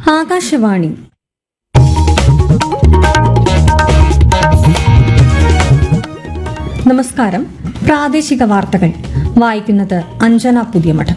ആകാശവാണി നമസ്കാരം പ്രാദേശിക വാർത്തകൾ വായിക്കുന്നത് അഞ്ജന പുതിയമഠം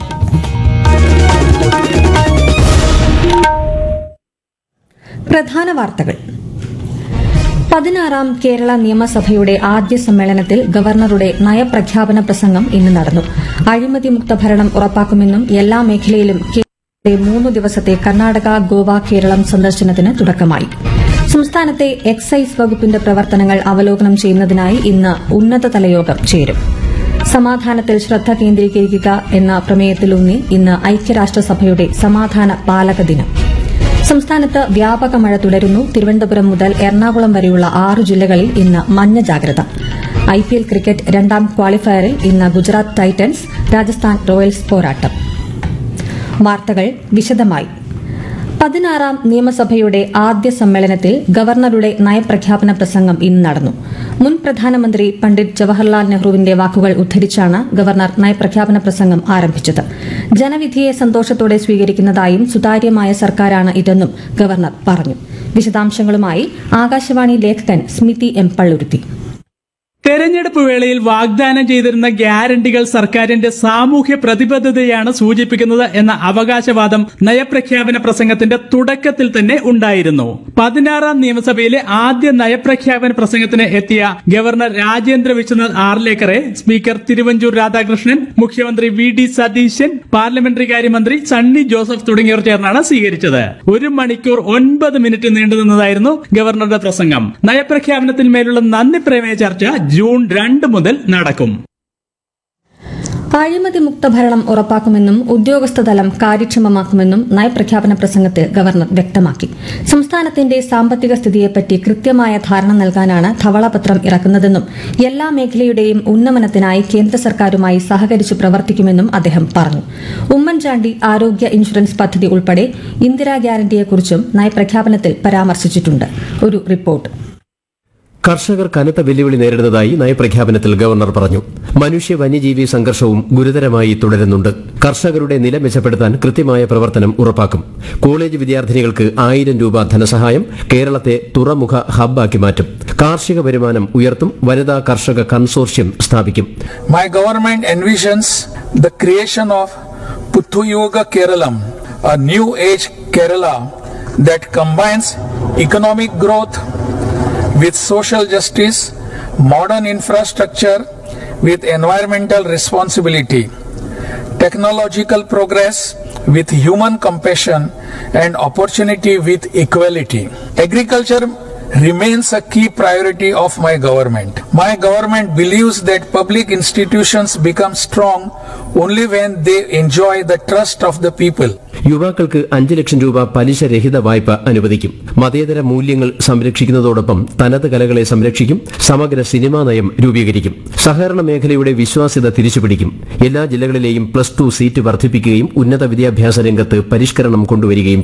പ്രധാന വാർത്തകൾ പതിനാറാം കേരള നിയമസഭയുടെ ആദ്യ സമ്മേളനത്തിൽ ഗവർണറുടെ നയപ്രഖ്യാപന പ്രസംഗം ഇന്ന് നടന്നു അഴിമതിമുക്ത ഭരണം ഉറപ്പാക്കുമെന്നും എല്ലാ മേഖലയിലും കേരളത്തിന്റെ മൂന്നു ദിവസത്തെ കർണാടക ഗോവ കേരളം സന്ദർശനത്തിന് തുടക്കമായി സംസ്ഥാനത്തെ എക്സൈസ് വകുപ്പിന്റെ പ്രവർത്തനങ്ങൾ അവലോകനം ചെയ്യുന്നതിനായി ഇന്ന് ഉന്നതതല യോഗം ചേരും സമാധാനത്തിൽ ശ്രദ്ധ കേന്ദ്രീകരിക്കുക എന്ന പ്രമേയത്തിലൂന്നി ഇന്ന് ഐക്യരാഷ്ട്രസഭയുടെ സമാധാന പാലക ദിനം സംസ്ഥാനത്ത് വ്യാപക മഴ തുടരുന്നു തിരുവനന്തപുരം മുതൽ എറണാകുളം വരെയുള്ള ആറ് ജില്ലകളിൽ ഇന്ന് മഞ്ഞ ജാഗ്രത ഐപിഎൽ ക്രിക്കറ്റ് രണ്ടാം ക്വാളിഫയറിൽ ഇന്ന് ഗുജറാത്ത് ടൈറ്റൻസ് രാജസ്ഥാൻ റോയൽസ് പോരാട്ടം വാർത്തകൾ വിശദമായി പതിനാറാം നിയമസഭയുടെ ആദ്യ സമ്മേളനത്തിൽ ഗവർണറുടെ നയപ്രഖ്യാപന പ്രസംഗം ഇന്ന് നടന്നു മുൻ പ്രധാനമന്ത്രി പണ്ഡിറ്റ് ജവഹർലാൽ നെഹ്റുവിന്റെ വാക്കുകൾ ഉദ്ധരിച്ചാണ് ഗവർണർ നയപ്രഖ്യാപന പ്രസംഗം ആരംഭിച്ചത് ജനവിധിയെ സന്തോഷത്തോടെ സ്വീകരിക്കുന്നതായും സുതാര്യമായ സർക്കാരാണ് ഇതെന്നും ഗവർണർ പറഞ്ഞു വിശദാംശങ്ങളുമായി ആകാശവാണി ലേഖകൻ സ്മിതി എം പള്ളുരുത്തി തെരഞ്ഞെടുപ്പ് വേളയിൽ വാഗ്ദാനം ചെയ്തിരുന്ന ഗ്യാരണ്ടികൾ സർക്കാരിന്റെ സാമൂഹ്യ പ്രതിബദ്ധതയാണ് സൂചിപ്പിക്കുന്നത് എന്ന അവകാശവാദം നയപ്രഖ്യാപന പ്രസംഗത്തിന്റെ തുടക്കത്തിൽ തന്നെ ഉണ്ടായിരുന്നു പതിനാറാം നിയമസഭയിലെ ആദ്യ നയപ്രഖ്യാപന പ്രസംഗത്തിന് എത്തിയ ഗവർണർ രാജേന്ദ്ര വിശ്വനാഥ് ആർലേക്കറെ സ്പീക്കർ തിരുവഞ്ചൂർ രാധാകൃഷ്ണൻ മുഖ്യമന്ത്രി വി ഡി സതീശൻ പാർലമെന്ററി കാര്യമന്ത്രി സണ്ണി ജോസഫ് തുടങ്ങിയവർ ചേർന്നാണ് സ്വീകരിച്ചത് ഒരു മണിക്കൂർ ഒൻപത് മിനിറ്റ് നീണ്ടുനിന്നതായിരുന്നു ഗവർണറുടെ പ്രസംഗം നയപ്രഖ്യാപനത്തിന്മേലുള്ള നന്ദി പ്രമേയ ചർച്ച ജൂൺ രണ്ട് മുതൽ നടക്കും അഴിമതി മുക്ത ഭരണം ഉറപ്പാക്കുമെന്നും ഉദ്യോഗസ്ഥ തലം കാര്യക്ഷമമാക്കുമെന്നും നയപ്രഖ്യാപന പ്രസംഗത്തിൽ ഗവർണർ വ്യക്തമാക്കി സംസ്ഥാനത്തിന്റെ സാമ്പത്തിക സ്ഥിതിയെപ്പറ്റി കൃത്യമായ ധാരണ നൽകാനാണ് ധവളപത്രം ഇറക്കുന്നതെന്നും എല്ലാ മേഖലയുടെയും ഉന്നമനത്തിനായി കേന്ദ്ര സർക്കാരുമായി സഹകരിച്ച് പ്രവർത്തിക്കുമെന്നും അദ്ദേഹം പറഞ്ഞു ഉമ്മൻചാണ്ടി ആരോഗ്യ ഇൻഷുറൻസ് പദ്ധതി ഉൾപ്പെടെ ഇന്ദിരാ ഗ്യാരണ്ടിയെക്കുറിച്ചും നയപ്രഖ്യാപനത്തിൽ പരാമർശിച്ചിട്ടുണ്ട് ഒരു റിപ്പോർട്ട് കർഷകർ കനത്ത വെല്ലുവിളി നേരിടുന്നതായി നയപ്രഖ്യാപനത്തിൽ ഗവർണർ പറഞ്ഞു മനുഷ്യ വന്യജീവി സംഘർഷവും ഗുരുതരമായി തുടരുന്നുണ്ട് കർഷകരുടെ നില മെച്ചപ്പെടുത്താൻ കൃത്യമായ പ്രവർത്തനം ഉറപ്പാക്കും കോളേജ് വിദ്യാർത്ഥിനികൾക്ക് ആയിരം രൂപ ധനസഹായം കേരളത്തെ തുറമുഖ ഹബ്ബാക്കി മാറ്റും കാർഷിക വരുമാനം ഉയർത്തും വനിതാ കർഷക കൺസോർഷ്യം സ്ഥാപിക്കും My government envisions the creation of Puthuyuga Keralam, a new age Kerala that combines economic growth with social justice, modern infrastructure with environmental responsibility, technological progress with human compassion, and opportunity with equality. Agriculture remains a key priority of my government. My government believes that public institutions become strong only when they enjoy the trust of the people. യുവാക്കൾക്ക് അഞ്ച് ലക്ഷം രൂപ പലിശരഹിത വായ്പ അനുവദിക്കും മതേതര മൂല്യങ്ങൾ സംരക്ഷിക്കുന്നതോടൊപ്പം തനത് കലകളെ സംരക്ഷിക്കും സമഗ്ര സിനിമാ നയം രൂപീകരിക്കും സഹകരണ മേഖലയുടെ വിശ്വാസ്യത തിരിച്ചുപിടിക്കും എല്ലാ ജില്ലകളിലെയും പ്ലസ് ടു സീറ്റ് വർദ്ധിപ്പിക്കുകയും ഉന്നത വിദ്യാഭ്യാസ രംഗത്ത് പരിഷ്കരണം കൊണ്ടുവരികയും